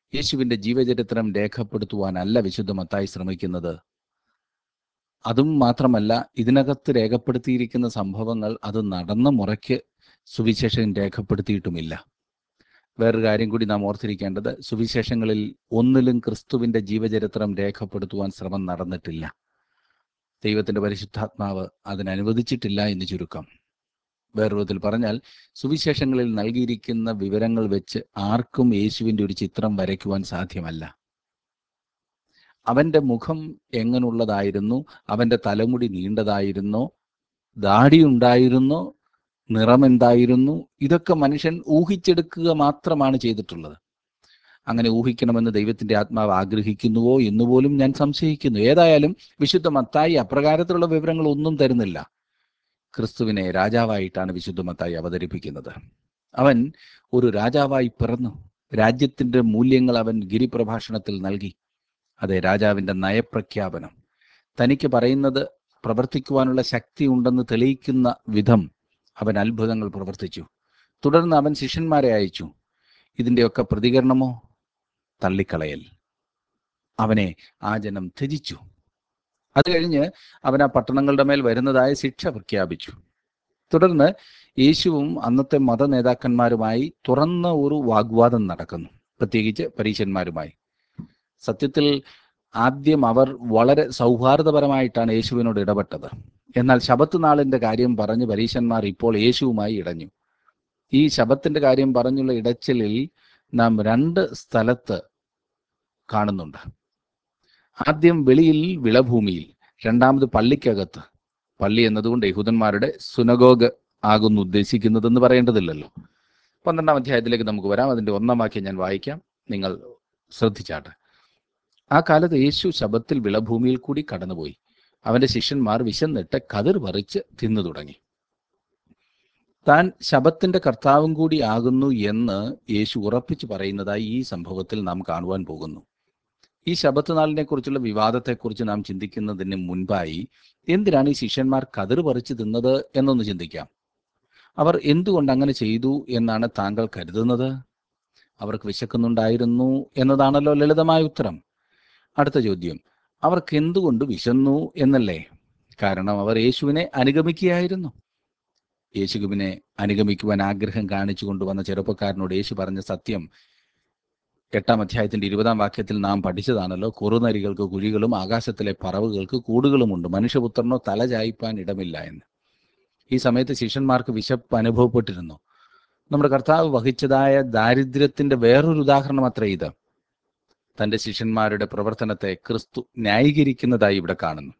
യേശുവിന്റെ ജീവചരിത്രം രേഖപ്പെടുത്തുവാനല്ല വിശുദ്ധ മത്തായി ശ്രമിക്കുന്നത് അതും മാത്രമല്ല ഇതിനകത്ത് രേഖപ്പെടുത്തിയിരിക്കുന്ന സംഭവങ്ങൾ അത് നടന്ന മുറയ്ക്ക് സുവിശേഷം രേഖപ്പെടുത്തിയിട്ടുമില്ല വേറൊരു കാര്യം കൂടി നാം ഓർത്തിരിക്കേണ്ടത് സുവിശേഷങ്ങളിൽ ഒന്നിലും ക്രിസ്തുവിന്റെ ജീവചരിത്രം രേഖപ്പെടുത്തുവാൻ ശ്രമം നടന്നിട്ടില്ല ദൈവത്തിന്റെ പരിശുദ്ധാത്മാവ് അതിനനുവദിച്ചിട്ടില്ല എന്ന് ചുരുക്കം വേറൊരു വിധത്തിൽ പറഞ്ഞാൽ സുവിശേഷങ്ങളിൽ നൽകിയിരിക്കുന്ന വിവരങ്ങൾ വെച്ച് ആർക്കും യേശുവിന്റെ ഒരു ചിത്രം വരയ്ക്കുവാൻ സാധ്യമല്ല അവന്റെ മുഖം എങ്ങനുള്ളതായിരുന്നു അവന്റെ തലമുടി നീണ്ടതായിരുന്നോ ദാടി ഉണ്ടായിരുന്നോ നിറം എന്തായിരുന്നു ഇതൊക്കെ മനുഷ്യൻ ഊഹിച്ചെടുക്കുക മാത്രമാണ് ചെയ്തിട്ടുള്ളത് അങ്ങനെ ഊഹിക്കണമെന്ന് ദൈവത്തിന്റെ ആത്മാവ് ആഗ്രഹിക്കുന്നുവോ എന്നുപോലും ഞാൻ സംശയിക്കുന്നു ഏതായാലും വിശുദ്ധ മത്തായി അപ്രകാരത്തിലുള്ള വിവരങ്ങൾ ഒന്നും തരുന്നില്ല ക്രിസ്തുവിനെ രാജാവായിട്ടാണ് വിശുദ്ധ മത്തായി അവതരിപ്പിക്കുന്നത് അവൻ ഒരു രാജാവായി പിറന്നു രാജ്യത്തിന്റെ മൂല്യങ്ങൾ അവൻ ഗിരിപ്രഭാഷണത്തിൽ നൽകി അതെ രാജാവിന്റെ നയപ്രഖ്യാപനം തനിക്ക് പറയുന്നത് പ്രവർത്തിക്കുവാനുള്ള ശക്തി ഉണ്ടെന്ന് തെളിയിക്കുന്ന വിധം അവൻ അത്ഭുതങ്ങൾ പ്രവർത്തിച്ചു തുടർന്ന് അവൻ ശിഷ്യന്മാരെ അയച്ചു ഇതിന്റെയൊക്കെ പ്രതികരണമോ തള്ളിക്കളയൽ അവനെ ആ ജനം ത്യജിച്ചു അത് കഴിഞ്ഞ് അവൻ ആ പട്ടണങ്ങളുടെ മേൽ വരുന്നതായ ശിക്ഷ പ്രഖ്യാപിച്ചു തുടർന്ന് യേശുവും അന്നത്തെ മത നേതാക്കന്മാരുമായി തുറന്ന ഒരു വാഗ്വാദം നടക്കുന്നു പ്രത്യേകിച്ച് പരീശന്മാരുമായി സത്യത്തിൽ ആദ്യം അവർ വളരെ സൗഹാർദ്ദപരമായിട്ടാണ് യേശുവിനോട് ഇടപെട്ടത് എന്നാൽ ശബത്ത് നാളിന്റെ കാര്യം പറഞ്ഞ് പരീശന്മാർ ഇപ്പോൾ യേശുവുമായി ഇടഞ്ഞു ഈ ശബത്തിന്റെ കാര്യം പറഞ്ഞുള്ള ഇടച്ചിലിൽ നാം രണ്ട് സ്ഥലത്ത് കാണുന്നുണ്ട് ആദ്യം വെളിയിൽ വിളഭൂമിയിൽ രണ്ടാമത് പള്ളിക്കകത്ത് പള്ളി എന്നതുകൊണ്ട് യഹൂദന്മാരുടെ സുനഗോഗ് ആകുന്നു ഉദ്ദേശിക്കുന്നതെന്ന് പറയേണ്ടതില്ലല്ലോ പന്ത്രണ്ടാം അധ്യായത്തിലേക്ക് നമുക്ക് വരാം അതിന്റെ ഒന്നാം വാക്യം ഞാൻ വായിക്കാം നിങ്ങൾ ശ്രദ്ധിച്ചാട്ടെ ആ കാലത്ത് യേശു ശബത്തിൽ വിളഭൂമിയിൽ കൂടി കടന്നുപോയി അവന്റെ ശിഷ്യന്മാർ വിശന്നിട്ട് കതിർ പറിച്ച് തിന്നു തുടങ്ങി താൻ ശബത്തിന്റെ കർത്താവും കൂടി ആകുന്നു എന്ന് യേശു ഉറപ്പിച്ചു പറയുന്നതായി ഈ സംഭവത്തിൽ നാം കാണുവാൻ പോകുന്നു ഈ ശബത്ത് നാളിനെ കുറിച്ചുള്ള വിവാദത്തെക്കുറിച്ച് നാം ചിന്തിക്കുന്നതിന് മുൻപായി എന്തിനാണ് ഈ ശിഷ്യന്മാർ കതിർ പറിച്ചു തിന്നത് എന്നൊന്ന് ചിന്തിക്കാം അവർ എന്തുകൊണ്ട് അങ്ങനെ ചെയ്തു എന്നാണ് താങ്കൾ കരുതുന്നത് അവർക്ക് വിശക്കുന്നുണ്ടായിരുന്നു എന്നതാണല്ലോ ലളിതമായ ഉത്തരം അടുത്ത ചോദ്യം അവർക്ക് എന്തുകൊണ്ട് വിശന്നു എന്നല്ലേ കാരണം അവർ യേശുവിനെ അനുഗമിക്കുകയായിരുന്നു യേശുവിനെ അനുഗമിക്കുവാൻ ആഗ്രഹം കാണിച്ചു കൊണ്ടുവന്ന ചെറുപ്പക്കാരനോട് യേശു പറഞ്ഞ സത്യം എട്ടാം അധ്യായത്തിന്റെ ഇരുപതാം വാക്യത്തിൽ നാം പഠിച്ചതാണല്ലോ കുറുനരികൾക്ക് കുഴികളും ആകാശത്തിലെ പറവുകൾക്ക് കൂടുകളുമുണ്ട് മനുഷ്യപുത്രനോ തല ചായ്പാൻ ഇടമില്ല എന്ന് ഈ സമയത്ത് ശിഷ്യന്മാർക്ക് വിശപ്പ് അനുഭവപ്പെട്ടിരുന്നു നമ്മുടെ കർത്താവ് വഹിച്ചതായ ദാരിദ്ര്യത്തിന്റെ വേറൊരു ഉദാഹരണം അത്ര ഇത് തന്റെ ശിഷ്യന്മാരുടെ പ്രവർത്തനത്തെ ക്രിസ്തു ന്യായീകരിക്കുന്നതായി ഇവിടെ കാണുന്നു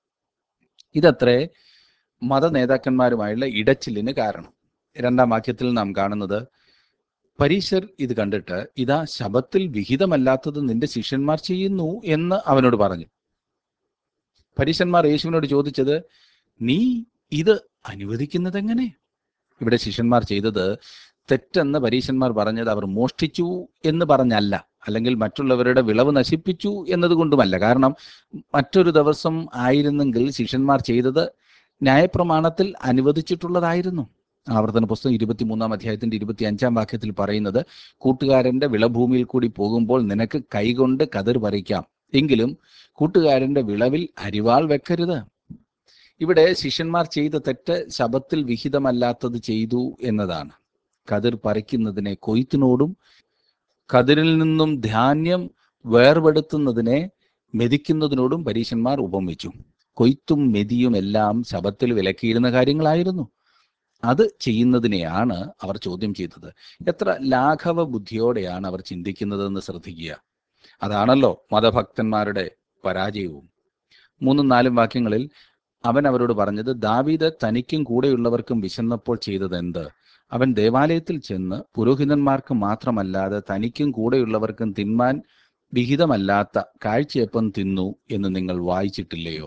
ഇതത്രേ മത നേതാക്കന്മാരുമായുള്ള ഇടച്ചിലിന് കാരണം രണ്ടാം വാക്യത്തിൽ നാം കാണുന്നത് പരീശർ ഇത് കണ്ടിട്ട് ഇതാ ശബത്തിൽ വിഹിതമല്ലാത്തത് നിന്റെ ശിഷ്യന്മാർ ചെയ്യുന്നു എന്ന് അവനോട് പറഞ്ഞു പരീശന്മാർ യേശുവിനോട് ചോദിച്ചത് നീ ഇത് അനുവദിക്കുന്നത് എങ്ങനെ ഇവിടെ ശിഷ്യന്മാർ ചെയ്തത് തെറ്റെന്ന് പരീശന്മാർ പറഞ്ഞത് അവർ മോഷ്ടിച്ചു എന്ന് പറഞ്ഞല്ല അല്ലെങ്കിൽ മറ്റുള്ളവരുടെ വിളവ് നശിപ്പിച്ചു എന്നതുകൊണ്ടുമല്ല കാരണം മറ്റൊരു ദിവസം ആയിരുന്നെങ്കിൽ ശിഷ്യന്മാർ ചെയ്തത് ന്യായപ്രമാണത്തിൽ അനുവദിച്ചിട്ടുള്ളതായിരുന്നു ആവർത്തന പുസ്തകം ഇരുപത്തിമൂന്നാം അധ്യായത്തിന്റെ ഇരുപത്തി അഞ്ചാം വാക്യത്തിൽ പറയുന്നത് കൂട്ടുകാരന്റെ വിളഭൂമിയിൽ കൂടി പോകുമ്പോൾ നിനക്ക് കൈകൊണ്ട് കതിർ പറിക്കാം എങ്കിലും കൂട്ടുകാരന്റെ വിളവിൽ അരിവാൾ വെക്കരുത് ഇവിടെ ശിഷ്യന്മാർ ചെയ്ത തെറ്റ് ശബത്തിൽ വിഹിതമല്ലാത്തത് ചെയ്തു എന്നതാണ് കതിർ പറിക്കുന്നതിനെ കൊയ്ത്തിനോടും കതിരിൽ നിന്നും ധാന്യം വേർപെടുത്തുന്നതിനെ മെതിക്കുന്നതിനോടും പരീശന്മാർ ഉപമിച്ചു കൊയ്ത്തും മെതിയും എല്ലാം ശബത്തിൽ വിലക്കിയിരുന്ന കാര്യങ്ങളായിരുന്നു അത് ചെയ്യുന്നതിനെയാണ് അവർ ചോദ്യം ചെയ്തത് എത്ര ലാഘവ ബുദ്ധിയോടെയാണ് അവർ ചിന്തിക്കുന്നതെന്ന് ശ്രദ്ധിക്കുക അതാണല്ലോ മതഭക്തന്മാരുടെ പരാജയവും മൂന്നും നാലും വാക്യങ്ങളിൽ അവൻ അവരോട് പറഞ്ഞത് ദാവീദ് തനിക്കും കൂടെയുള്ളവർക്കും വിശന്നപ്പോൾ ചെയ്തത് എന്ത് അവൻ ദേവാലയത്തിൽ ചെന്ന് പുരോഹിതന്മാർക്ക് മാത്രമല്ലാതെ തനിക്കും കൂടെയുള്ളവർക്കും തിന്മാൻ വിഹിതമല്ലാത്ത കാഴ്ചയപ്പം തിന്നു എന്ന് നിങ്ങൾ വായിച്ചിട്ടില്ലയോ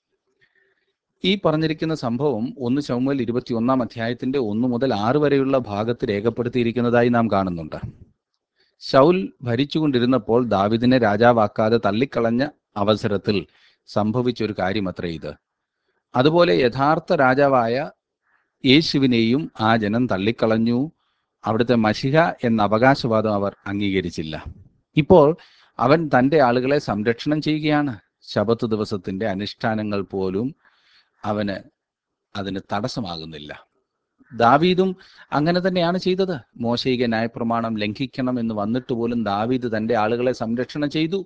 ഈ പറഞ്ഞിരിക്കുന്ന സംഭവം ഒന്ന് ശൗമൽ ഇരുപത്തി ഒന്നാം അധ്യായത്തിന്റെ ഒന്ന് മുതൽ ആറ് വരെയുള്ള ഭാഗത്ത് രേഖപ്പെടുത്തിയിരിക്കുന്നതായി നാം കാണുന്നുണ്ട് ശൗൽ ഭരിച്ചുകൊണ്ടിരുന്നപ്പോൾ ദാവിദിനെ രാജാവാക്കാതെ തള്ളിക്കളഞ്ഞ അവസരത്തിൽ സംഭവിച്ച ഒരു കാര്യമത്രേ ഇത് അതുപോലെ യഥാർത്ഥ രാജാവായ യേശുവിനെയും ആ ജനം തള്ളിക്കളഞ്ഞു അവിടുത്തെ മഷിഹ എന്ന അവകാശവാദം അവർ അംഗീകരിച്ചില്ല ഇപ്പോൾ അവൻ തൻ്റെ ആളുകളെ സംരക്ഷണം ചെയ്യുകയാണ് ശബത്ത് ദിവസത്തിന്റെ അനുഷ്ഠാനങ്ങൾ പോലും അവന് അതിന് തടസ്സമാകുന്നില്ല ദാവീദും അങ്ങനെ തന്നെയാണ് ചെയ്തത് മോശയിക ന്യായപ്രമാണം ലംഘിക്കണം എന്ന് വന്നിട്ട് പോലും ദാവീദ് തൻ്റെ ആളുകളെ സംരക്ഷണം ചെയ്തു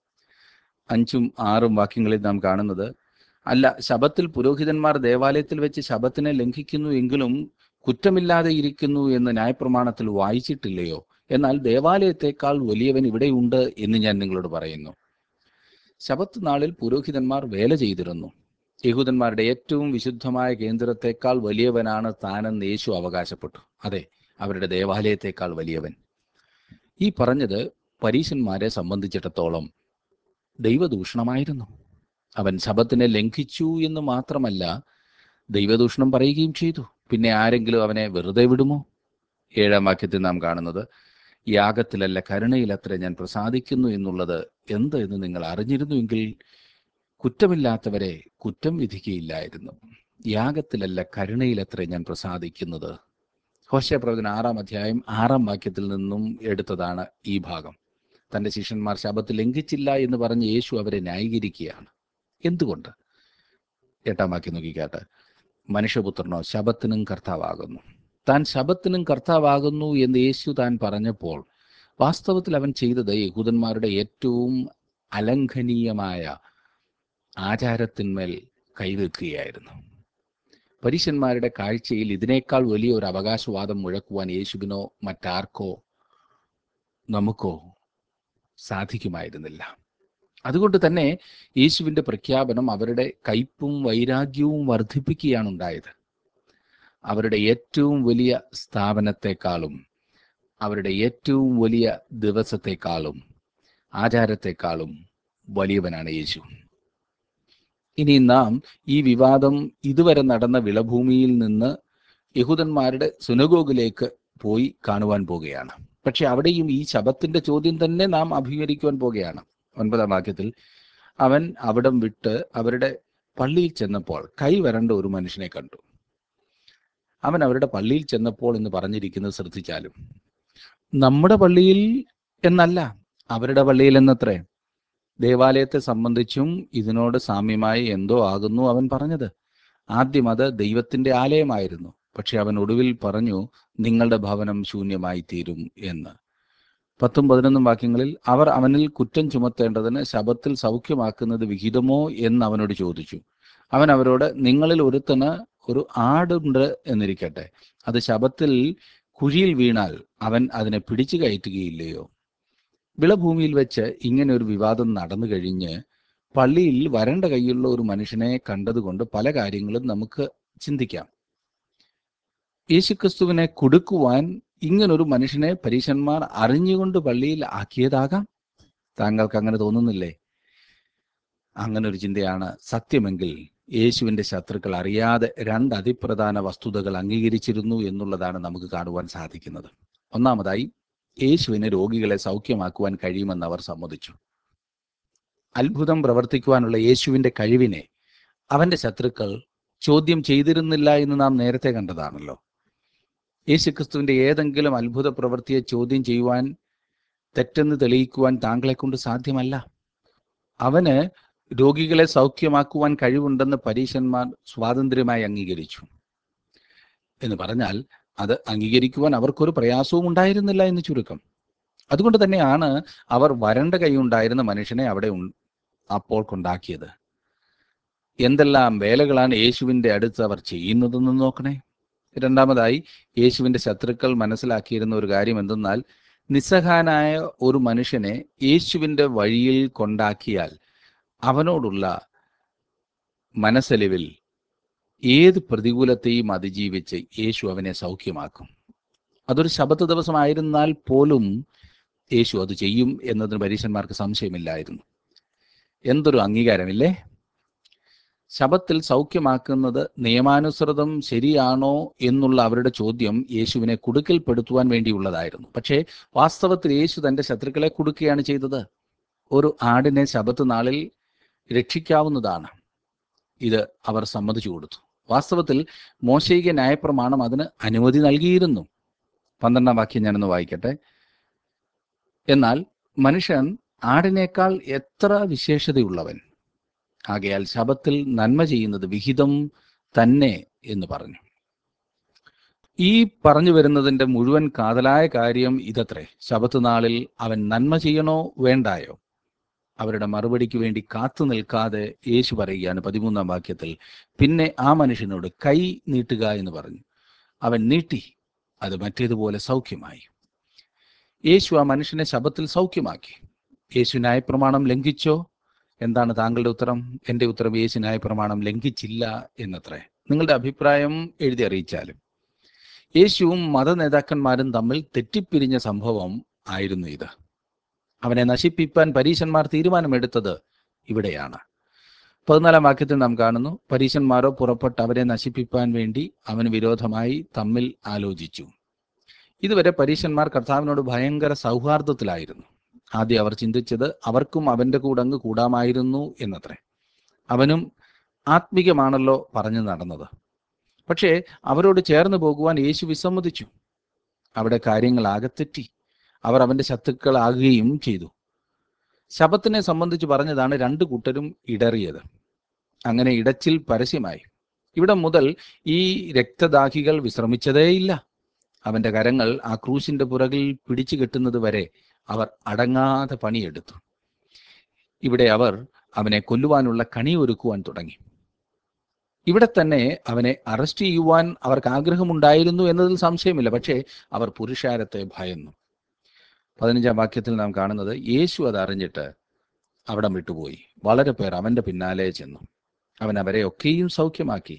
അഞ്ചും ആറും വാക്യങ്ങളിൽ നാം കാണുന്നത് അല്ല ശബത്തിൽ പുരോഹിതന്മാർ ദേവാലയത്തിൽ വെച്ച് ശബത്തിനെ ലംഘിക്കുന്നു എങ്കിലും കുറ്റമില്ലാതെ ഇരിക്കുന്നു എന്ന് ന്യായപ്രമാണത്തിൽ വായിച്ചിട്ടില്ലയോ എന്നാൽ ദേവാലയത്തെക്കാൾ വലിയവൻ ഇവിടെയുണ്ട് എന്ന് ഞാൻ നിങ്ങളോട് പറയുന്നു ശബത്ത് നാളിൽ പുരോഹിതന്മാർ വേല ചെയ്തിരുന്നു യഹൂദന്മാരുടെ ഏറ്റവും വിശുദ്ധമായ കേന്ദ്രത്തെക്കാൾ വലിയവനാണ് താനെന്ന് യേശു അവകാശപ്പെട്ടു അതെ അവരുടെ ദേവാലയത്തെക്കാൾ വലിയവൻ ഈ പറഞ്ഞത് പരീശന്മാരെ സംബന്ധിച്ചിടത്തോളം ദൈവദൂഷണമായിരുന്നു അവൻ ശബത്തിനെ ലംഘിച്ചു എന്ന് മാത്രമല്ല ദൈവദൂഷണം പറയുകയും ചെയ്തു പിന്നെ ആരെങ്കിലും അവനെ വെറുതെ വിടുമോ ഏഴാം വാക്യത്തിൽ നാം കാണുന്നത് യാഗത്തിലല്ല കരുണയിലത്ര ഞാൻ പ്രസാദിക്കുന്നു എന്നുള്ളത് എന്ത് എന്ന് നിങ്ങൾ അറിഞ്ഞിരുന്നുവെങ്കിൽ കുറ്റമില്ലാത്തവരെ കുറ്റം വിധിക്കുകയില്ലായിരുന്നു യാഗത്തിലല്ല കരുണയിലത്ര ഞാൻ പ്രസാദിക്കുന്നത് ഹോശയപ്രവചന ആറാം അധ്യായം ആറാം വാക്യത്തിൽ നിന്നും എടുത്തതാണ് ഈ ഭാഗം തന്റെ ശിഷ്യന്മാർ ശബത്ത് ലംഘിച്ചില്ല എന്ന് പറഞ്ഞ് യേശു അവരെ ന്യായീകരിക്കുകയാണ് എന്തുകൊണ്ട് എട്ടാം വാക്യം നോക്കിക്കാട്ട് മനുഷ്യപുത്രനോ ശബത്തിനും കർത്താവാകുന്നു താൻ ശബത്തിനും കർത്താവാകുന്നു എന്ന് യേശു താൻ പറഞ്ഞപ്പോൾ വാസ്തവത്തിൽ അവൻ ചെയ്തത് യഹൂദന്മാരുടെ ഏറ്റവും അലംഘനീയമായ ആചാരത്തിന്മേൽ കൈവെക്കുകയായിരുന്നു പരീശന്മാരുടെ കാഴ്ചയിൽ ഇതിനേക്കാൾ വലിയ ഒരു അവകാശവാദം മുഴക്കുവാൻ യേശുവിനോ മറ്റാർക്കോ നമുക്കോ സാധിക്കുമായിരുന്നില്ല അതുകൊണ്ട് തന്നെ യേശുവിൻ്റെ പ്രഖ്യാപനം അവരുടെ കയ്പും വൈരാഗ്യവും വർദ്ധിപ്പിക്കുകയാണ് ഉണ്ടായത് അവരുടെ ഏറ്റവും വലിയ സ്ഥാപനത്തെക്കാളും അവരുടെ ഏറ്റവും വലിയ ദിവസത്തെക്കാളും ആചാരത്തെക്കാളും വലിയവനാണ് യേശു ഇനി നാം ഈ വിവാദം ഇതുവരെ നടന്ന വിളഭൂമിയിൽ നിന്ന് യഹൂദന്മാരുടെ സുനഗോഗിലേക്ക് പോയി കാണുവാൻ പോകുകയാണ് പക്ഷെ അവിടെയും ഈ ശബത്തിന്റെ ചോദ്യം തന്നെ നാം അഭിമുഖീകരിക്കുവാൻ പോകുകയാണ് ഒൻപതാം വാക്യത്തിൽ അവൻ അവിടം വിട്ട് അവരുടെ പള്ളിയിൽ ചെന്നപ്പോൾ കൈ വരണ്ട ഒരു മനുഷ്യനെ കണ്ടു അവൻ അവരുടെ പള്ളിയിൽ ചെന്നപ്പോൾ എന്ന് പറഞ്ഞിരിക്കുന്നത് ശ്രദ്ധിച്ചാലും നമ്മുടെ പള്ളിയിൽ എന്നല്ല അവരുടെ പള്ളിയിൽ എന്നത്രേ ദേവാലയത്തെ സംബന്ധിച്ചും ഇതിനോട് സാമ്യമായി എന്തോ ആകുന്നു അവൻ പറഞ്ഞത് ആദ്യം അത് ദൈവത്തിന്റെ ആലയമായിരുന്നു പക്ഷെ അവൻ ഒടുവിൽ പറഞ്ഞു നിങ്ങളുടെ ഭവനം ശൂന്യമായി തീരും എന്ന് പത്തും പതിനൊന്നും വാക്യങ്ങളിൽ അവർ അവനിൽ കുറ്റം ചുമത്തേണ്ടതിന് ശബത്തിൽ സൗഖ്യമാക്കുന്നത് വിഹിതമോ എന്ന് അവനോട് ചോദിച്ചു അവൻ അവരോട് നിങ്ങളിൽ ഒരുത്തന് ഒരു ആടുണ്ട് എന്നിരിക്കട്ടെ അത് ശബത്തിൽ കുഴിയിൽ വീണാൽ അവൻ അതിനെ പിടിച്ചു കയറ്റുകയില്ലയോ വിളഭൂമിയിൽ വെച്ച് ഇങ്ങനെ ഒരു വിവാദം നടന്നു കഴിഞ്ഞ് പള്ളിയിൽ വരണ്ട കൈയുള്ള ഒരു മനുഷ്യനെ കണ്ടതുകൊണ്ട് പല കാര്യങ്ങളും നമുക്ക് ചിന്തിക്കാം യേശുക്രിസ്തുവിനെ കൊടുക്കുവാൻ ഇങ്ങനൊരു മനുഷ്യനെ പരീശന്മാർ അറിഞ്ഞുകൊണ്ട് പള്ളിയിൽ ആക്കിയതാകാം താങ്കൾക്ക് അങ്ങനെ തോന്നുന്നില്ലേ അങ്ങനെ ഒരു ചിന്തയാണ് സത്യമെങ്കിൽ യേശുവിന്റെ ശത്രുക്കൾ അറിയാതെ രണ്ട് അതിപ്രധാന വസ്തുതകൾ അംഗീകരിച്ചിരുന്നു എന്നുള്ളതാണ് നമുക്ക് കാണുവാൻ സാധിക്കുന്നത് ഒന്നാമതായി യേശുവിന് രോഗികളെ സൗഖ്യമാക്കുവാൻ കഴിയുമെന്ന് അവർ സമ്മതിച്ചു അത്ഭുതം പ്രവർത്തിക്കുവാനുള്ള യേശുവിന്റെ കഴിവിനെ അവന്റെ ശത്രുക്കൾ ചോദ്യം ചെയ്തിരുന്നില്ല എന്ന് നാം നേരത്തെ കണ്ടതാണല്ലോ യേശുക്രിസ്തുവിന്റെ ഏതെങ്കിലും അത്ഭുത പ്രവൃത്തിയെ ചോദ്യം ചെയ്യുവാൻ തെറ്റെന്ന് തെളിയിക്കുവാൻ താങ്കളെ കൊണ്ട് സാധ്യമല്ല അവന് രോഗികളെ സൗഖ്യമാക്കുവാൻ കഴിവുണ്ടെന്ന് പരീശന്മാർ സ്വാതന്ത്ര്യമായി അംഗീകരിച്ചു എന്ന് പറഞ്ഞാൽ അത് അംഗീകരിക്കുവാൻ അവർക്കൊരു പ്രയാസവും ഉണ്ടായിരുന്നില്ല എന്ന് ചുരുക്കം അതുകൊണ്ട് തന്നെയാണ് അവർ വരണ്ട കൈയുണ്ടായിരുന്ന മനുഷ്യനെ അവിടെ ഉൺ- അപ്പോൾ കൊണ്ടാക്കിയത് എന്തെല്ലാം വേലകളാണ് യേശുവിന്റെ അടുത്ത് അവർ ചെയ്യുന്നതെന്ന് നോക്കണേ രണ്ടാമതായി യേശുവിന്റെ ശത്രുക്കൾ മനസ്സിലാക്കിയിരുന്ന ഒരു കാര്യം എന്തെന്നാൽ നിസ്സഹായനായ ഒരു മനുഷ്യനെ യേശുവിന്റെ വഴിയിൽ കൊണ്ടാക്കിയാൽ അവനോടുള്ള മനസ്സലിവിൽ ഏത് പ്രതികൂലത്തെയും അതിജീവിച്ച് യേശു അവനെ സൗഖ്യമാക്കും അതൊരു ശബത്ത് ദിവസമായിരുന്നാൽ പോലും യേശു അത് ചെയ്യും എന്നതിന് പരീശന്മാർക്ക് സംശയമില്ലായിരുന്നു എന്തൊരു അംഗീകാരമില്ലേ ശബത്തിൽ സൗഖ്യമാക്കുന്നത് നിയമാനുസൃതം ശരിയാണോ എന്നുള്ള അവരുടെ ചോദ്യം യേശുവിനെ കുടുക്കിൽപ്പെടുത്തുവാൻ വേണ്ടിയുള്ളതായിരുന്നു പക്ഷേ വാസ്തവത്തിൽ യേശു തന്റെ ശത്രുക്കളെ കുടുക്കുകയാണ് ചെയ്തത് ഒരു ആടിനെ ശബത്ത് നാളിൽ രക്ഷിക്കാവുന്നതാണ് ഇത് അവർ സമ്മതിച്ചു കൊടുത്തു വാസ്തവത്തിൽ മോശയിക ന്യായപ്രമാണം അതിന് അനുമതി നൽകിയിരുന്നു പന്ത്രണ്ടാം വാക്യം ഞാനൊന്ന് വായിക്കട്ടെ എന്നാൽ മനുഷ്യൻ ആടിനേക്കാൾ എത്ര വിശേഷതയുള്ളവൻ ആകയാൽ ശബത്തിൽ നന്മ ചെയ്യുന്നത് വിഹിതം തന്നെ എന്ന് പറഞ്ഞു ഈ പറഞ്ഞു വരുന്നതിന്റെ മുഴുവൻ കാതലായ കാര്യം ഇതത്രേ ശബത്ത് നാളിൽ അവൻ നന്മ ചെയ്യണോ വേണ്ടായോ അവരുടെ മറുപടിക്ക് വേണ്ടി കാത്തു നിൽക്കാതെ യേശു പറയുകയാണ് പതിമൂന്നാം വാക്യത്തിൽ പിന്നെ ആ മനുഷ്യനോട് കൈ നീട്ടുക എന്ന് പറഞ്ഞു അവൻ നീട്ടി അത് മറ്റേതുപോലെ സൗഖ്യമായി യേശു ആ മനുഷ്യനെ ശബത്തിൽ സൗഖ്യമാക്കി യേശു ന്യായപ്രമാണം ലംഘിച്ചോ എന്താണ് താങ്കളുടെ ഉത്തരം എൻ്റെ ഉത്തരം യേശു ന്യായപ്രമാണം ലംഘിച്ചില്ല എന്നത്രേ നിങ്ങളുടെ അഭിപ്രായം എഴുതി അറിയിച്ചാലും യേശുവും മത നേതാക്കന്മാരും തമ്മിൽ തെറ്റിപ്പിരിഞ്ഞ സംഭവം ആയിരുന്നു ഇത് അവനെ നശിപ്പിക്കാൻ പരീശന്മാർ തീരുമാനമെടുത്തത് ഇവിടെയാണ് പതിനാലാം വാക്യത്തിൽ നാം കാണുന്നു പരീശന്മാരോ പുറപ്പെട്ട് അവരെ നശിപ്പിക്കാൻ വേണ്ടി അവന് വിരോധമായി തമ്മിൽ ആലോചിച്ചു ഇതുവരെ പരീശന്മാർ കർത്താവിനോട് ഭയങ്കര സൗഹാർദ്ദത്തിലായിരുന്നു ആദ്യം അവർ ചിന്തിച്ചത് അവർക്കും അവന്റെ കൂടെ അങ്ങ് കൂടാമായിരുന്നു എന്നത്രേ അവനും ആത്മികമാണല്ലോ പറഞ്ഞു നടന്നത് പക്ഷേ അവരോട് ചേർന്ന് പോകുവാൻ യേശു വിസമ്മതിച്ചു അവിടെ കാര്യങ്ങൾ ആകെ തെറ്റി അവർ അവന്റെ ശത്രുക്കളാകുകയും ചെയ്തു ശബത്തിനെ സംബന്ധിച്ച് പറഞ്ഞതാണ് രണ്ട് കൂട്ടരും ഇടറിയത് അങ്ങനെ ഇടച്ചിൽ പരസ്യമായി ഇവിടെ മുതൽ ഈ രക്തദാഹികൾ വിശ്രമിച്ചതേയില്ല അവന്റെ കരങ്ങൾ ആ ക്രൂശിന്റെ പുറകിൽ പിടിച്ചു കെട്ടുന്നത് വരെ അവർ അടങ്ങാതെ പണിയെടുത്തു ഇവിടെ അവർ അവനെ കൊല്ലുവാനുള്ള കണി ഒരുക്കുവാൻ തുടങ്ങി ഇവിടെ തന്നെ അവനെ അറസ്റ്റ് ചെയ്യുവാൻ അവർക്ക് ആഗ്രഹമുണ്ടായിരുന്നു എന്നതിൽ സംശയമില്ല പക്ഷേ അവർ പുരുഷാരത്തെ ഭയന്നു പതിനഞ്ചാം വാക്യത്തിൽ നാം കാണുന്നത് യേശു അത് അറിഞ്ഞിട്ട് അവിടം വിട്ടുപോയി വളരെ പേർ അവന്റെ പിന്നാലെ ചെന്നു അവൻ അവരെ ഒക്കെയും സൗഖ്യമാക്കി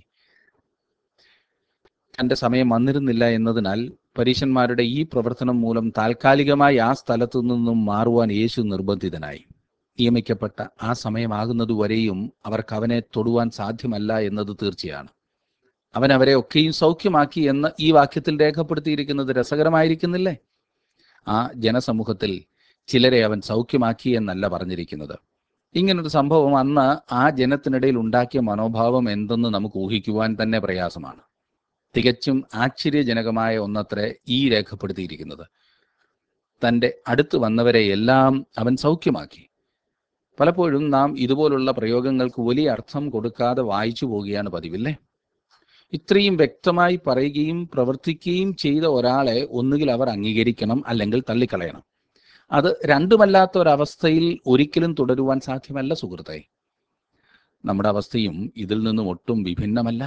തന്റെ സമയം വന്നിരുന്നില്ല എന്നതിനാൽ പരീശന്മാരുടെ ഈ പ്രവർത്തനം മൂലം താൽക്കാലികമായി ആ സ്ഥലത്തു നിന്നും മാറുവാൻ യേശു നിർബന്ധിതനായി നിയമിക്കപ്പെട്ട ആ സമയമാകുന്നതുവരെയും അവർക്ക് അവനെ തൊടുവാൻ സാധ്യമല്ല എന്നത് തീർച്ചയാണ് അവൻ അവരെ ഒക്കെയും സൗഖ്യമാക്കി എന്ന് ഈ വാക്യത്തിൽ രേഖപ്പെടുത്തിയിരിക്കുന്നത് രസകരമായിരിക്കുന്നില്ലേ ആ ജനസമൂഹത്തിൽ ചിലരെ അവൻ സൗഖ്യമാക്കി എന്നല്ല പറഞ്ഞിരിക്കുന്നത് ഇങ്ങനൊരു സംഭവം അന്ന് ആ ജനത്തിനിടയിൽ ഉണ്ടാക്കിയ മനോഭാവം എന്തെന്ന് നമുക്ക് ഊഹിക്കുവാൻ തന്നെ പ്രയാസമാണ് തികച്ചും ആശ്ചര്യജനകമായ ഒന്നത്രേ ഈ രേഖപ്പെടുത്തിയിരിക്കുന്നത് തൻ്റെ അടുത്ത് വന്നവരെ എല്ലാം അവൻ സൗഖ്യമാക്കി പലപ്പോഴും നാം ഇതുപോലുള്ള പ്രയോഗങ്ങൾക്ക് വലിയ അർത്ഥം കൊടുക്കാതെ വായിച്ചു പോവുകയാണ് പതിവില്ലേ ഇത്രയും വ്യക്തമായി പറയുകയും പ്രവർത്തിക്കുകയും ചെയ്ത ഒരാളെ ഒന്നുകിൽ അവർ അംഗീകരിക്കണം അല്ലെങ്കിൽ തള്ളിക്കളയണം അത് രണ്ടുമല്ലാത്ത ഒരവസ്ഥയിൽ ഒരിക്കലും തുടരുവാൻ സാധ്യമല്ല സുഹൃത്തെ നമ്മുടെ അവസ്ഥയും ഇതിൽ നിന്നും ഒട്ടും വിഭിന്നമല്ല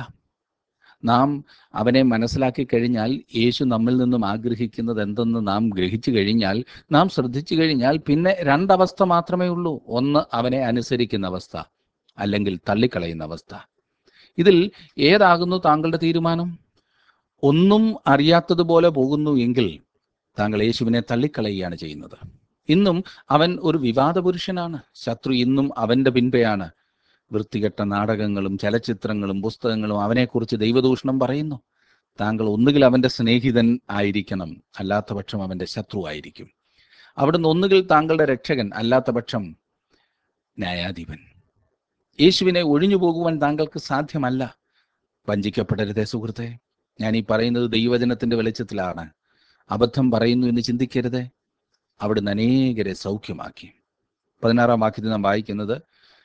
നാം അവനെ മനസ്സിലാക്കി കഴിഞ്ഞാൽ യേശു നമ്മിൽ നിന്നും ആഗ്രഹിക്കുന്നത് എന്തെന്ന് നാം ഗ്രഹിച്ചു കഴിഞ്ഞാൽ നാം ശ്രദ്ധിച്ചു കഴിഞ്ഞാൽ പിന്നെ രണ്ടവസ്ഥ മാത്രമേ ഉള്ളൂ ഒന്ന് അവനെ അനുസരിക്കുന്ന അവസ്ഥ അല്ലെങ്കിൽ തള്ളിക്കളയുന്ന അവസ്ഥ ഇതിൽ ഏതാകുന്നു താങ്കളുടെ തീരുമാനം ഒന്നും അറിയാത്തതുപോലെ പോകുന്നു എങ്കിൽ താങ്കൾ യേശുവിനെ തള്ളിക്കളയുകയാണ് ചെയ്യുന്നത് ഇന്നും അവൻ ഒരു വിവാദ പുരുഷനാണ് ശത്രു ഇന്നും അവന്റെ പിൻപെയാണ് വൃത്തികെട്ട നാടകങ്ങളും ചലച്ചിത്രങ്ങളും പുസ്തകങ്ങളും അവനെക്കുറിച്ച് ദൈവദൂഷണം പറയുന്നു താങ്കൾ ഒന്നുകിൽ അവന്റെ സ്നേഹിതൻ ആയിരിക്കണം അല്ലാത്ത പക്ഷം അവന്റെ ശത്രു ആയിരിക്കും അവിടുന്ന് ഒന്നുകിൽ താങ്കളുടെ രക്ഷകൻ അല്ലാത്ത പക്ഷം ന്യായാധിപൻ യേശുവിനെ ഒഴിഞ്ഞു പോകുവാൻ താങ്കൾക്ക് സാധ്യമല്ല വഞ്ചിക്കപ്പെടരുതേ സുഹൃത്തെ ഞാൻ ഈ പറയുന്നത് ദൈവവചനത്തിന്റെ വെളിച്ചത്തിലാണ് അബദ്ധം പറയുന്നു എന്ന് ചിന്തിക്കരുതേ അവിടുന്ന് അനേകരെ സൗഖ്യമാക്കി പതിനാറാം വാക്യത്തിൽ നാം വായിക്കുന്നത്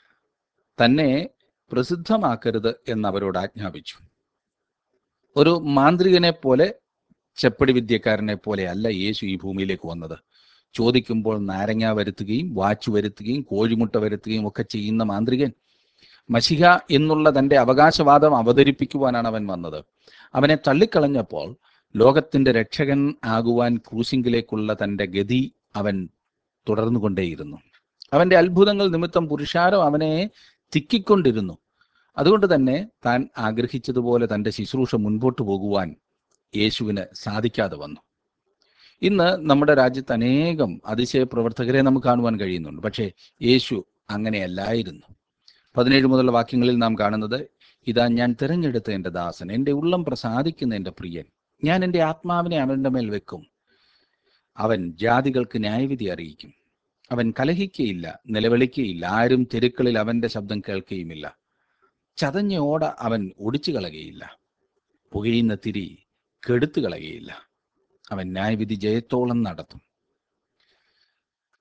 തന്നെ പ്രസിദ്ധമാക്കരുത് എന്ന് അവരോട് ആജ്ഞാപിച്ചു ഒരു മാന്ത്രികനെ പോലെ ചെപ്പടി വിദ്യക്കാരനെ പോലെ അല്ല യേശു ഈ ഭൂമിയിലേക്ക് വന്നത് ചോദിക്കുമ്പോൾ നാരങ്ങ വരുത്തുകയും വാച്ചു വരുത്തുകയും കോഴിമുട്ട വരുത്തുകയും ഒക്കെ ചെയ്യുന്ന മാന്ത്രികൻ മഷിഹ എന്നുള്ള തന്റെ അവകാശവാദം അവതരിപ്പിക്കുവാനാണ് അവൻ വന്നത് അവനെ തള്ളിക്കളഞ്ഞപ്പോൾ ലോകത്തിന്റെ രക്ഷകൻ ആകുവാൻ ക്രൂശിങ്കിലേക്കുള്ള തന്റെ ഗതി അവൻ തുടർന്നുകൊണ്ടേയിരുന്നു അവന്റെ അത്ഭുതങ്ങൾ നിമിത്തം പുരുഷാരം അവനെ തിക്കിക്കൊണ്ടിരുന്നു അതുകൊണ്ട് തന്നെ താൻ ആഗ്രഹിച്ചതുപോലെ തന്റെ ശുശ്രൂഷ മുൻപോട്ട് പോകുവാൻ യേശുവിന് സാധിക്കാതെ വന്നു ഇന്ന് നമ്മുടെ രാജ്യത്ത് അനേകം അതിശയ പ്രവർത്തകരെ നമുക്ക് കാണുവാൻ കഴിയുന്നുണ്ട് പക്ഷേ യേശു അങ്ങനെയല്ലായിരുന്നു പതിനേഴ് മുതലുള്ള വാക്യങ്ങളിൽ നാം കാണുന്നത് ഇതാ ഞാൻ തിരഞ്ഞെടുത്ത എൻ്റെ ദാസൻ എൻ്റെ ഉള്ളം പ്രസാദിക്കുന്ന എൻ്റെ പ്രിയൻ ഞാൻ എൻ്റെ ആത്മാവിനെ അവൻ്റെ മേൽ വെക്കും അവൻ ജാതികൾക്ക് ന്യായവിധി അറിയിക്കും അവൻ കലഹിക്കയില്ല നിലവിളിക്കയില്ല ആരും തെരുക്കളിൽ അവന്റെ ശബ്ദം കേൾക്കുകയുമില്ല ചതഞ്ഞ ഓട അവൻ ഒടിച്ചു കളകയില്ല പുകയുന്ന തിരി കെടുത്തു കളകയില്ല അവൻ ന്യായവിധി ജയത്തോളം നടത്തും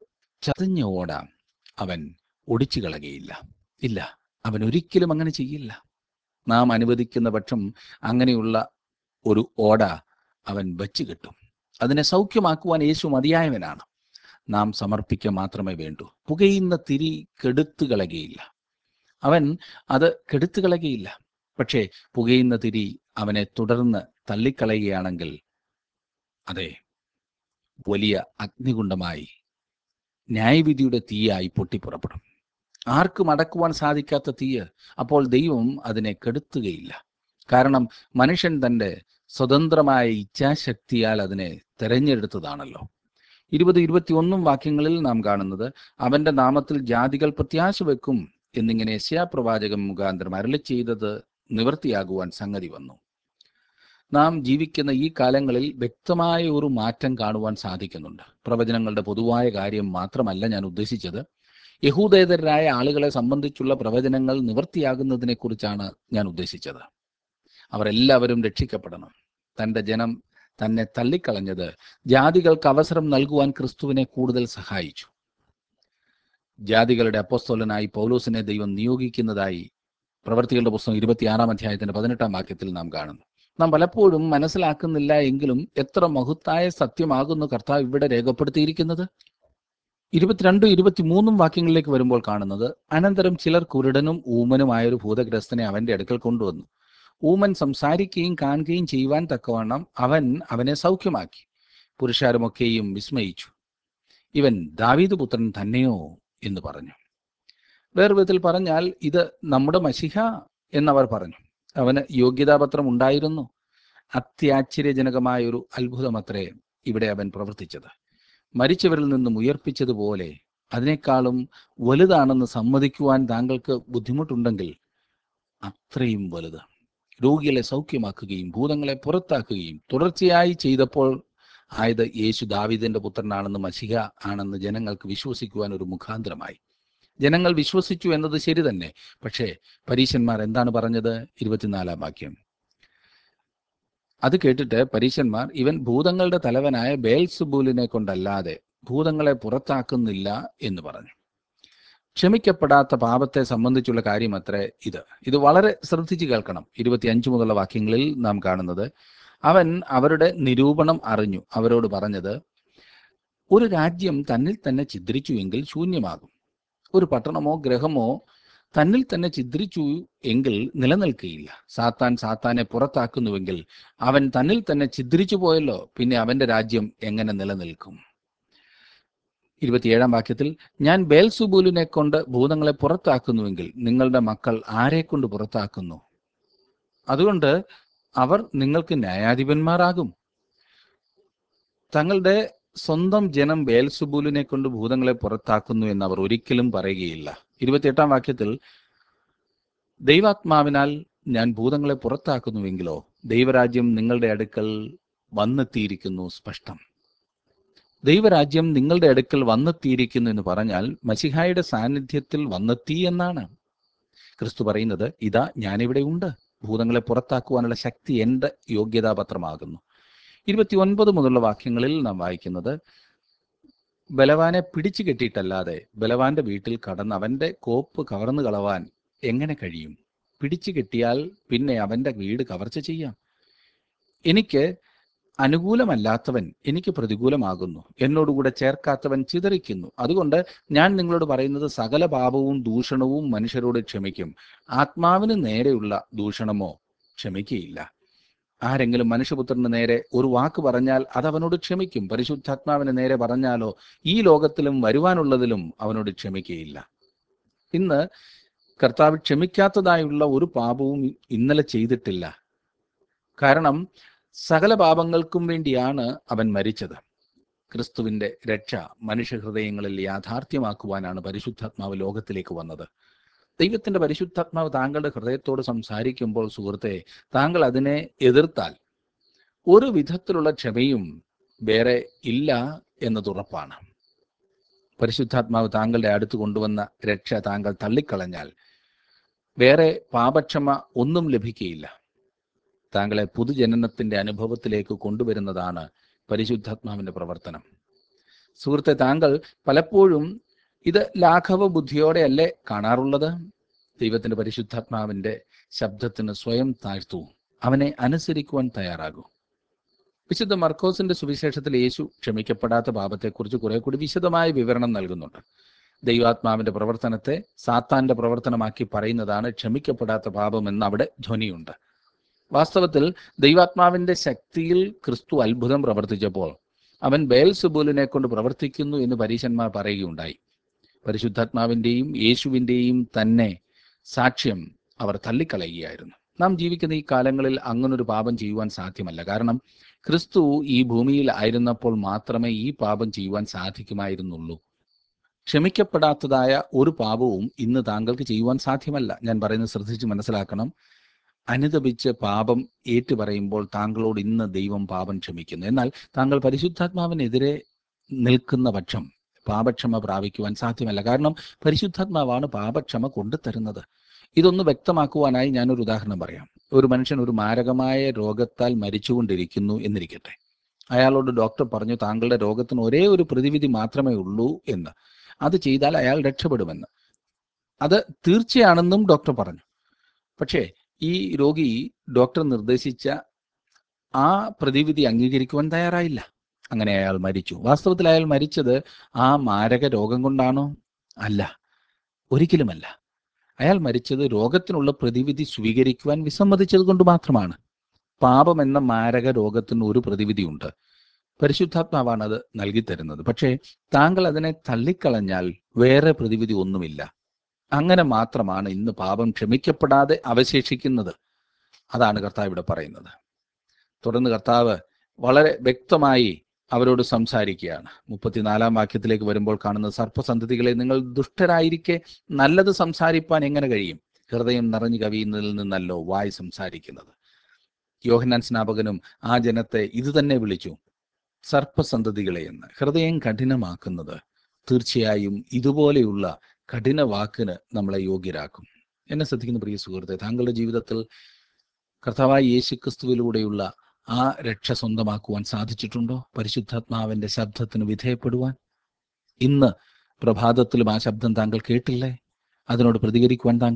ചതഞ്ഞ ഓട അവൻ ഒടിച്ചു കളകയില്ല ഇല്ല അവൻ ഒരിക്കലും അങ്ങനെ ചെയ്യില്ല നാം അനുവദിക്കുന്ന പക്ഷം അങ്ങനെയുള്ള ഒരു ഓട അവൻ വച്ചു കിട്ടും അതിനെ സൗഖ്യമാക്കുവാൻ യേശു മതിയായവനാണ് നാം സമർപ്പിക്കുക മാത്രമേ വേണ്ടൂ പുകയുന്ന തിരി കെടുത്തു കളകയില്ല അവൻ അത് കെടുത്തു കളകയില്ല പക്ഷേ പുകയുന്ന തിരി അവനെ തുടർന്ന് തള്ളിക്കളയുകയാണെങ്കിൽ അതെ വലിയ അഗ്നികുണ്ഡമായി ന്യായവിധിയുടെ തീയായി പൊട്ടിപ്പുറപ്പെടും ആർക്കും അടക്കുവാൻ സാധിക്കാത്ത തീയ് അപ്പോൾ ദൈവം അതിനെ കെടുത്തുകയില്ല കാരണം മനുഷ്യൻ തൻ്റെ സ്വതന്ത്രമായ ഇച്ഛാശക്തിയാൽ അതിനെ തെരഞ്ഞെടുത്തതാണല്ലോ ഇരുപത് ഇരുപത്തിയൊന്നും വാക്യങ്ങളിൽ നാം കാണുന്നത് അവന്റെ നാമത്തിൽ ജാതികൾ പ്രത്യാശ വെക്കും എന്നിങ്ങനെ യശയാപ്രവാചകൻ മുഖാന്തരം അരളി ചെയ്തത് നിവൃത്തിയാകുവാൻ സംഗതി വന്നു നാം ജീവിക്കുന്ന ഈ കാലങ്ങളിൽ വ്യക്തമായ ഒരു മാറ്റം കാണുവാൻ സാധിക്കുന്നുണ്ട് പ്രവചനങ്ങളുടെ പൊതുവായ കാര്യം മാത്രമല്ല ഞാൻ ഉദ്ദേശിച്ചത് യഹൂദേതരായ ആളുകളെ സംബന്ധിച്ചുള്ള പ്രവചനങ്ങൾ നിവൃത്തിയാകുന്നതിനെ കുറിച്ചാണ് ഞാൻ ഉദ്ദേശിച്ചത് അവർ എല്ലാവരും രക്ഷിക്കപ്പെടണം തന്റെ ജനം തന്നെ തള്ളിക്കളഞ്ഞത് ജാതികൾക്ക് അവസരം നൽകുവാൻ ക്രിസ്തുവിനെ കൂടുതൽ സഹായിച്ചു ജാതികളുടെ അപ്പോസ്തോലനായി പൗലോസിനെ ദൈവം നിയോഗിക്കുന്നതായി പ്രവർത്തികളുടെ പുസ്തകം ഇരുപത്തിയാറാം അധ്യായത്തിന്റെ പതിനെട്ടാം വാക്യത്തിൽ നാം കാണുന്നു നാം പലപ്പോഴും മനസ്സിലാക്കുന്നില്ല എങ്കിലും എത്ര മഹത്തായ സത്യമാകുന്നു കർത്താവ് ഇവിടെ രേഖപ്പെടുത്തിയിരിക്കുന്നത് ഇരുപത്തിരണ്ടും ഇരുപത്തിമൂന്നും വാക്യങ്ങളിലേക്ക് വരുമ്പോൾ കാണുന്നത് അനന്തരം ചിലർ കുരുടനും ഊമനുമായ ഒരു ഭൂതഗ്രസ്തനെ അവന്റെ അടുക്കൽ കൊണ്ടുവന്നു ഊമൻ സംസാരിക്കുകയും കാണുകയും ചെയ്യുവാൻ തക്കവണ്ണം അവൻ അവനെ സൗഖ്യമാക്കി പുരുഷാരമൊക്കെയും വിസ്മയിച്ചു ഇവൻ ദാവീദ് പുത്രൻ തന്നെയോ എന്ന് പറഞ്ഞു വേറെ വിധത്തിൽ പറഞ്ഞാൽ ഇത് നമ്മുടെ മഷിഹ എന്നവർ പറഞ്ഞു അവന് യോഗ്യതാപത്രം ഉണ്ടായിരുന്നു അത്യാശ്ചര്യജനകമായ ഒരു അത്ഭുതമത്രേ ഇവിടെ അവൻ പ്രവർത്തിച്ചത് മരിച്ചവരിൽ നിന്നും ഉയർപ്പിച്ചതുപോലെ അതിനേക്കാളും വലുതാണെന്ന് സമ്മതിക്കുവാൻ താങ്കൾക്ക് ബുദ്ധിമുട്ടുണ്ടെങ്കിൽ അത്രയും വലുത് രോഗികളെ സൗഖ്യമാക്കുകയും ഭൂതങ്ങളെ പുറത്താക്കുകയും തുടർച്ചയായി ചെയ്തപ്പോൾ ആയത് യേശു ദാവീദിന്റെ പുത്രനാണെന്ന് മഷിക ആണെന്ന് ജനങ്ങൾക്ക് വിശ്വസിക്കുവാൻ ഒരു മുഖാന്തരമായി ജനങ്ങൾ വിശ്വസിച്ചു എന്നത് ശരി തന്നെ പക്ഷേ പരീശന്മാർ എന്താണ് പറഞ്ഞത് ഇരുപത്തിനാലാം വാക്യം അത് കേട്ടിട്ട് പരീശന്മാർ ഇവൻ ഭൂതങ്ങളുടെ തലവനായ ബേൽസുബൂലിനെ കൊണ്ടല്ലാതെ ഭൂതങ്ങളെ പുറത്താക്കുന്നില്ല എന്ന് പറഞ്ഞു ക്ഷമിക്കപ്പെടാത്ത പാപത്തെ സംബന്ധിച്ചുള്ള കാര്യമത്രേ ഇത് ഇത് വളരെ ശ്രദ്ധിച്ചു കേൾക്കണം ഇരുപത്തിയഞ്ച് മുതലുള്ള വാക്യങ്ങളിൽ നാം കാണുന്നത് അവൻ അവരുടെ നിരൂപണം അറിഞ്ഞു അവരോട് പറഞ്ഞത് ഒരു രാജ്യം തന്നിൽ തന്നെ ഛിദ്രിച്ചു എങ്കിൽ ശൂന്യമാകും ഒരു പട്ടണമോ ഗ്രഹമോ തന്നിൽ തന്നെ ഛിദ്രിച്ചു എങ്കിൽ നിലനിൽക്കുകയില്ല സാത്താൻ സാത്താനെ പുറത്താക്കുന്നുവെങ്കിൽ അവൻ തന്നിൽ തന്നെ ഛിദ്രിച്ചു പോയല്ലോ പിന്നെ അവന്റെ രാജ്യം എങ്ങനെ നിലനിൽക്കും ഇരുപത്തിയേഴാം വാക്യത്തിൽ ഞാൻ ബേൽസുബൂലിനെ കൊണ്ട് ഭൂതങ്ങളെ പുറത്താക്കുന്നുവെങ്കിൽ നിങ്ങളുടെ മക്കൾ ആരെ കൊണ്ട് പുറത്താക്കുന്നു അതുകൊണ്ട് അവർ നിങ്ങൾക്ക് ന്യായാധിപന്മാരാകും തങ്ങളുടെ സ്വന്തം ജനം ബേൽസുബൂലിനെ കൊണ്ട് ഭൂതങ്ങളെ പുറത്താക്കുന്നു എന്ന് അവർ ഒരിക്കലും പറയുകയില്ല ഇരുപത്തിയെട്ടാം വാക്യത്തിൽ ദൈവാത്മാവിനാൽ ഞാൻ ഭൂതങ്ങളെ പുറത്താക്കുന്നുവെങ്കിലോ ദൈവരാജ്യം നിങ്ങളുടെ അടുക്കൽ വന്നെത്തിയിരിക്കുന്നു സ്പഷ്ടം ദൈവരാജ്യം നിങ്ങളുടെ അടുക്കൽ വന്നെത്തിയിരിക്കുന്നു എന്ന് പറഞ്ഞാൽ മസിഹായുടെ സാന്നിധ്യത്തിൽ വന്നെത്തി എന്നാണ് ക്രിസ്തു പറയുന്നത് ഇതാ ഞാനിവിടെ ഉണ്ട് ഭൂതങ്ങളെ പുറത്താക്കുവാനുള്ള ശക്തി എൻ്റെ യോഗ്യതാപത്രമാകുന്നു ഇരുപത്തി ഒൻപത് മുതലുള്ള വാക്യങ്ങളിൽ നാം വായിക്കുന്നത് ബലവാനെ പിടിച്ചു കെട്ടിയിട്ടല്ലാതെ ബലവാന്റെ വീട്ടിൽ കടന്ന് അവന്റെ കോപ്പ് കവർന്നു കളവാൻ എങ്ങനെ കഴിയും പിടിച്ചു കെട്ടിയാൽ പിന്നെ അവന്റെ വീട് കവർച്ച ചെയ്യാം എനിക്ക് അനുകൂലമല്ലാത്തവൻ എനിക്ക് പ്രതികൂലമാകുന്നു എന്നോടുകൂടെ ചേർക്കാത്തവൻ ചിതറിക്കുന്നു അതുകൊണ്ട് ഞാൻ നിങ്ങളോട് പറയുന്നത് സകല പാപവും ദൂഷണവും മനുഷ്യരോട് ക്ഷമിക്കും ആത്മാവിന് നേരെയുള്ള ദൂഷണമോ ക്ഷമിക്കുകയില്ല ആരെങ്കിലും മനുഷ്യപുത്രന് നേരെ ഒരു വാക്ക് പറഞ്ഞാൽ അത് അവനോട് ക്ഷമിക്കും പരിശുദ്ധാത്മാവിന് നേരെ പറഞ്ഞാലോ ഈ ലോകത്തിലും വരുവാനുള്ളതിലും അവനോട് ക്ഷമിക്കുകയില്ല ഇന്ന് കർത്താവ് ക്ഷമിക്കാത്തതായുള്ള ഒരു പാപവും ഇന്നലെ ചെയ്തിട്ടില്ല കാരണം സകല പാപങ്ങൾക്കും വേണ്ടിയാണ് അവൻ മരിച്ചത് ക്രിസ്തുവിന്റെ രക്ഷ മനുഷ്യഹൃദയങ്ങളിൽ യാഥാർത്ഥ്യമാക്കുവാനാണ് പരിശുദ്ധാത്മാവ് ലോകത്തിലേക്ക് വന്നത് ദൈവത്തിന്റെ പരിശുദ്ധാത്മാവ് താങ്കളുടെ ഹൃദയത്തോട് സംസാരിക്കുമ്പോൾ സുഹൃത്തെ താങ്കൾ അതിനെ എതിർത്താൽ ഒരു വിധത്തിലുള്ള ക്ഷമയും വേറെ ഇല്ല എന്നതുറപ്പാണ് പരിശുദ്ധാത്മാവ് താങ്കളുടെ അടുത്ത് കൊണ്ടുവന്ന രക്ഷ താങ്കൾ തള്ളിക്കളഞ്ഞാൽ വേറെ പാപക്ഷമ ഒന്നും ലഭിക്കുകയില്ല താങ്കളെ പുതുജനനത്തിന്റെ അനുഭവത്തിലേക്ക് കൊണ്ടുവരുന്നതാണ് പരിശുദ്ധാത്മാവിന്റെ പ്രവർത്തനം സുഹൃത്തെ താങ്കൾ പലപ്പോഴും ഇത് ലാഘവ ബുദ്ധിയോടെയല്ലേ കാണാറുള്ളത് ദൈവത്തിന്റെ പരിശുദ്ധാത്മാവിന്റെ ശബ്ദത്തിന് സ്വയം താഴ്ത്തൂ അവനെ അനുസരിക്കുവാൻ തയ്യാറാകൂ വിശുദ്ധ മർക്കോസിന്റെ സുവിശേഷത്തിൽ യേശു ക്ഷമിക്കപ്പെടാത്ത പാപത്തെക്കുറിച്ച് കുറെ കൂടി വിശദമായ വിവരണം നൽകുന്നുണ്ട് ദൈവാത്മാവിന്റെ പ്രവർത്തനത്തെ സാത്താന്റെ പ്രവർത്തനമാക്കി പറയുന്നതാണ് ക്ഷമിക്കപ്പെടാത്ത പാപം എന്ന് അവിടെ ധ്വനിയുണ്ട് വാസ്തവത്തിൽ ദൈവാത്മാവിന്റെ ശക്തിയിൽ ക്രിസ്തു അത്ഭുതം പ്രവർത്തിച്ചപ്പോൾ അവൻ ബേൽസുബൂലിനെ കൊണ്ട് പ്രവർത്തിക്കുന്നു എന്ന് പരീശന്മാർ പറയുകയുണ്ടായി പരിശുദ്ധാത്മാവിന്റെയും യേശുവിന്റെയും തന്നെ സാക്ഷ്യം അവർ തള്ളിക്കളയുകയായിരുന്നു നാം ജീവിക്കുന്ന ഈ കാലങ്ങളിൽ അങ്ങനൊരു പാപം ചെയ്യുവാൻ സാധ്യമല്ല കാരണം ക്രിസ്തു ഈ ഭൂമിയിൽ ആയിരുന്നപ്പോൾ മാത്രമേ ഈ പാപം ചെയ്യുവാൻ സാധിക്കുമായിരുന്നുള്ളൂ ക്ഷമിക്കപ്പെടാത്തതായ ഒരു പാപവും ഇന്ന് താങ്കൾക്ക് ചെയ്യുവാൻ സാധ്യമല്ല ഞാൻ പറയുന്നത് ശ്രദ്ധിച്ച് മനസ്സിലാക്കണം അനുദപിച്ച് പാപം ഏറ്റുപറയുമ്പോൾ താങ്കളോട് ഇന്ന് ദൈവം പാപം ക്ഷമിക്കുന്നു എന്നാൽ താങ്കൾ പരിശുദ്ധാത്മാവിനെതിരെ നിൽക്കുന്ന പക്ഷം പാപക്ഷമ പ്രാപിക്കുവാൻ സാധ്യമല്ല കാരണം പരിശുദ്ധാത്മാവാണ് പാപക്ഷമ കൊണ്ടുതരുന്നത് ഇതൊന്ന് വ്യക്തമാക്കുവാനായി ഞാനൊരു ഉദാഹരണം പറയാം ഒരു മനുഷ്യൻ ഒരു മാരകമായ രോഗത്താൽ മരിച്ചുകൊണ്ടിരിക്കുന്നു എന്നിരിക്കട്ടെ അയാളോട് ഡോക്ടർ പറഞ്ഞു താങ്കളുടെ രോഗത്തിന് ഒരേ ഒരു പ്രതിവിധി മാത്രമേ ഉള്ളൂ എന്ന് അത് ചെയ്താൽ അയാൾ രക്ഷപ്പെടുമെന്ന് അത് തീർച്ചയാണെന്നും ഡോക്ടർ പറഞ്ഞു പക്ഷേ ഈ രോഗി ഡോക്ടർ നിർദ്ദേശിച്ച ആ പ്രതിവിധി അംഗീകരിക്കുവാൻ തയ്യാറായില്ല അങ്ങനെ അയാൾ മരിച്ചു വാസ്തവത്തിൽ അയാൾ മരിച്ചത് ആ മാരക രോഗം കൊണ്ടാണോ അല്ല ഒരിക്കലുമല്ല അയാൾ മരിച്ചത് രോഗത്തിനുള്ള പ്രതിവിധി സ്വീകരിക്കുവാൻ വിസമ്മതിച്ചത് കൊണ്ട് മാത്രമാണ് പാപം എന്ന മാരക രോഗത്തിന് ഒരു പ്രതിവിധിയുണ്ട് പരിശുദ്ധാത്മാവാണ് അത് നൽകി തരുന്നത് പക്ഷേ താങ്കൾ അതിനെ തള്ളിക്കളഞ്ഞാൽ വേറെ പ്രതിവിധി ഒന്നുമില്ല അങ്ങനെ മാത്രമാണ് ഇന്ന് പാപം ക്ഷമിക്കപ്പെടാതെ അവശേഷിക്കുന്നത് അതാണ് കർത്താവ് ഇവിടെ പറയുന്നത് തുടർന്ന് കർത്താവ് വളരെ വ്യക്തമായി അവരോട് സംസാരിക്കുകയാണ് മുപ്പത്തിനാലാം വാക്യത്തിലേക്ക് വരുമ്പോൾ കാണുന്ന സർപ്പസന്തതികളെ നിങ്ങൾ ദുഷ്ടരായിരിക്കെ നല്ലത് സംസാരിപ്പാൻ എങ്ങനെ കഴിയും ഹൃദയം നിറഞ്ഞു കവിയുന്നതിൽ നിന്നല്ലോ വായ് സംസാരിക്കുന്നത് യോഹന്നാൻ സ്നാപകനും ആ ജനത്തെ ഇത് തന്നെ വിളിച്ചു സർപ്പസന്തതികളെ എന്ന് ഹൃദയം കഠിനമാക്കുന്നത് തീർച്ചയായും ഇതുപോലെയുള്ള കഠിന വാക്കിന് നമ്മളെ യോഗ്യരാക്കും എന്നെ ശ്രദ്ധിക്കുന്ന പ്രിയ സുഹൃത്തെ താങ്കളുടെ ജീവിതത്തിൽ കർത്താവായ യേശു ക്രിസ്തുവിലൂടെയുള്ള ആ രക്ഷ സ്വന്തമാക്കുവാൻ സാധിച്ചിട്ടുണ്ടോ പരിശുദ്ധാത്മാവിന്റെ ശബ്ദത്തിന് വിധേയപ്പെടുവാൻ ഇന്ന് പ്രഭാതത്തിലും ആ ശബ്ദം താങ്കൾ കേട്ടില്ലേ അതിനോട് പ്രതികരിക്കുവാൻ താങ്കൾ